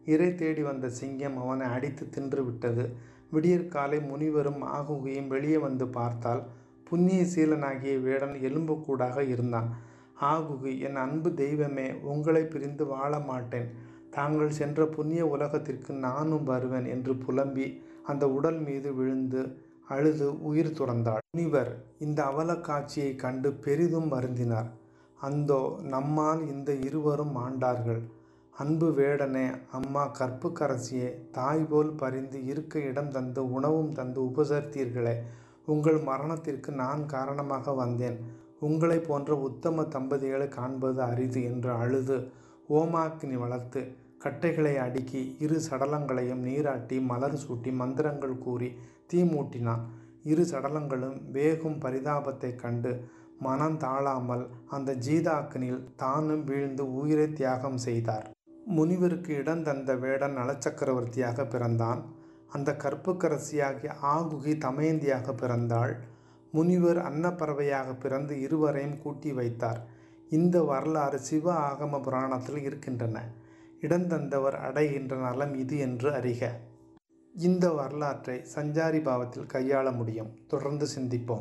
இரை தேடி வந்த சிங்கம் அவனை அடித்து தின்று விட்டது விடியற்காலை முனிவரும் ஆகுகையும் வெளியே வந்து பார்த்தால் புண்ணிய சீலனாகிய வேடன் எலும்புக்கூடாக இருந்தான் ஆகுகி என் அன்பு தெய்வமே உங்களை பிரிந்து வாழ மாட்டேன் தாங்கள் சென்ற புண்ணிய உலகத்திற்கு நானும் வருவேன் என்று புலம்பி அந்த உடல் மீது விழுந்து அழுது உயிர் துறந்தாள் முனிவர் இந்த அவல காட்சியை கண்டு பெரிதும் வருந்தினார் அந்தோ நம்மால் இந்த இருவரும் ஆண்டார்கள் அன்பு வேடனே அம்மா கற்புக்கரசியே தாய் போல் பரிந்து இருக்க இடம் தந்து உணவும் தந்து உபசரித்தீர்களே உங்கள் மரணத்திற்கு நான் காரணமாக வந்தேன் உங்களை போன்ற உத்தம தம்பதிகளை காண்பது அரிது என்று அழுது ஓமாக்கினி வளர்த்து கட்டைகளை அடுக்கி இரு சடலங்களையும் நீராட்டி மலர் சூட்டி மந்திரங்கள் கூறி தீ மூட்டினான் இரு சடலங்களும் வேகும் பரிதாபத்தை கண்டு மனம் தாழாமல் அந்த ஜீதாக்கினில் தானும் வீழ்ந்து உயிரை தியாகம் செய்தார் முனிவருக்கு இடம் தந்த வேடன் நலச்சக்கரவர்த்தியாக பிறந்தான் அந்த கற்புக்கரசியாகிய ஆகுகி தமயந்தியாக பிறந்தாள் முனிவர் அன்னப்பறவையாக பிறந்து இருவரையும் கூட்டி வைத்தார் இந்த வரலாறு சிவ ஆகம புராணத்தில் இருக்கின்றன இடந்தந்தவர் அடைகின்ற நலம் இது என்று அறிக இந்த வரலாற்றை சஞ்சாரி பாவத்தில் கையாள முடியும் தொடர்ந்து சிந்திப்போம்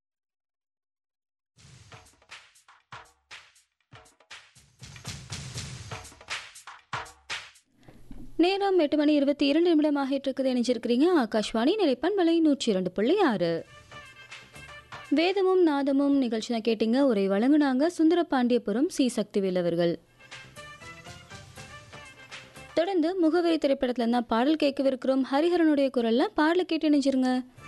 நேரம் எட்டு மணி இருபத்தி இரண்டு நிமிடம் ஆகிட்டு இருக்குது இணைஞ்சிருக்கிறீங்க ஆகாஷ்வாணி நிலைப்பண்பலை நூற்றி இரண்டு புள்ளி ஆறு வேதமும் நாதமும் நிகழ்ச்சி தான் கேட்டீங்க உரை வழங்குனாங்க சுந்தர பாண்டியபுரம் சி சக்திவேல் அவர்கள் தொடர்ந்து முகவரி திரைப்படத்துல தான் பாடல் கேட்கவிருக்கிறோம் ஹரிஹரனுடைய குரல்ல பாடலை கேட்டு இணைஞ்சிருங்க